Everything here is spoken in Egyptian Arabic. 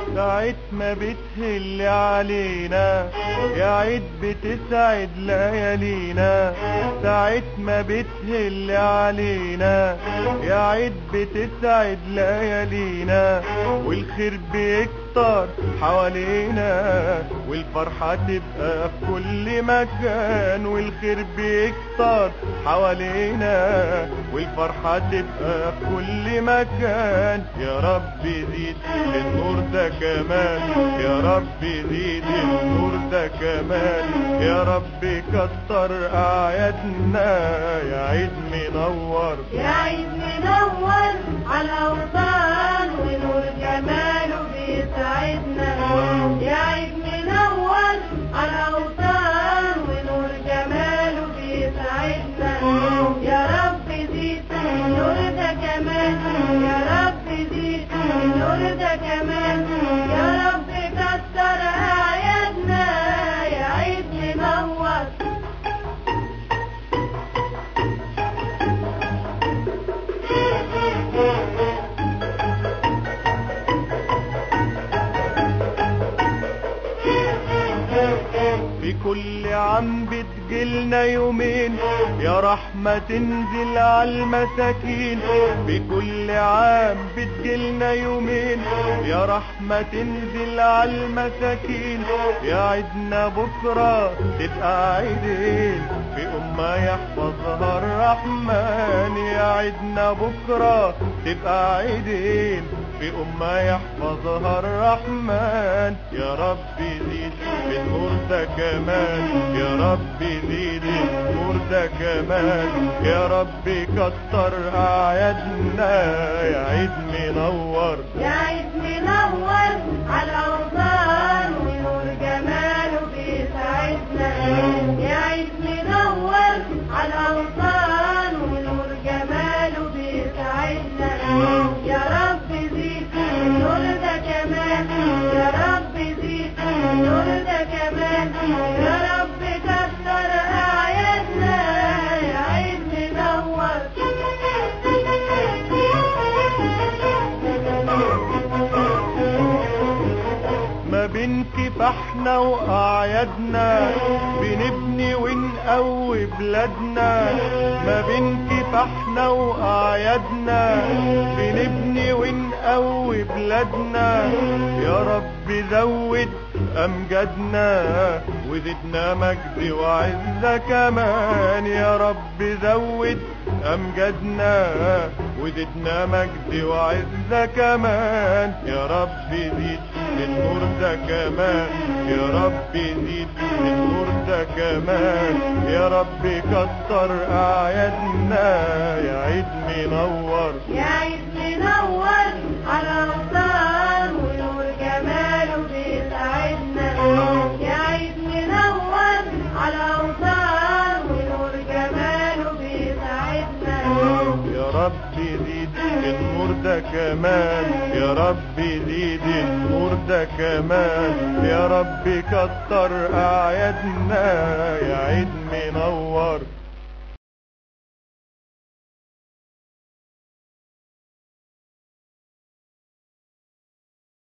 ساعة ما بتهل علينا يا عيد بتسعد ليالينا ساعة ما بتهل علينا يا عيد بتسعد ليالينا والخير بيكتر حوالينا والفرحة تبقى في كل مكان والخير بيكتر حوالينا والفرحة تبقى في كل مكان يا رب زيد النور ده كمان يا رب زيد النور ده كمان يا رب كتر أعيادنا يا عيد منور يا عيد منور على الأوطان ونور جماله بيسعدنا يا عيد منور على الأوطان ونور جماله بيسعدنا يا رب زيد النور ده كمان يا رب زيد النور ده كمان يا رب كتر أعيادنا يا عيد منور في كل عام بتجيلنا يومين يا رحمة تنزل على المساكين في كل عام بتجيلنا يومين يا رحمة تنزل على المساكين يا عيدنا بكرة تبقى عيدين في أمة يحفظها الرحمن يا عيدنا بكرة تبقى عيدين في أمة يحفظها الرحمن يا رب زيد النور ده كمان يا رب زيد النور ده كمان يا رب كتر أعيادنا يا عيد منور يا عيد منور على الأوطان ونور جماله بيسعدنا يا عيد منور على الأوطان ونور جماله بيسعدنا يا رب زيد النور ده كمان يا رب زيد النور ده كمان يا رب كتر أعيادنا يا عيد منور ما بين كفاحنا وأعيادنا بنبني ونقوي بلادنا ما بين كفاحنا وأعيادنا بنبني ونقوي بلادنا يا رب زود أمجادنا وزدنا مجد وعزة كمان يا رب زود أمجادنا وزدنا مجد وعزة كمان يا رب زيد النور ده كمان يا رب زيد النور ده كمان يا رب كتر أعيادنا يا عيد منور يا عيد منور على الأوطان ونور جماله بيسعدنا يا عيد منور على الأوطان ونور جماله بيسعدنا يا رب زيد النور ده كمان يا رب زيد النور ده كمان يا رب كتر أعيادنا يا عيد منور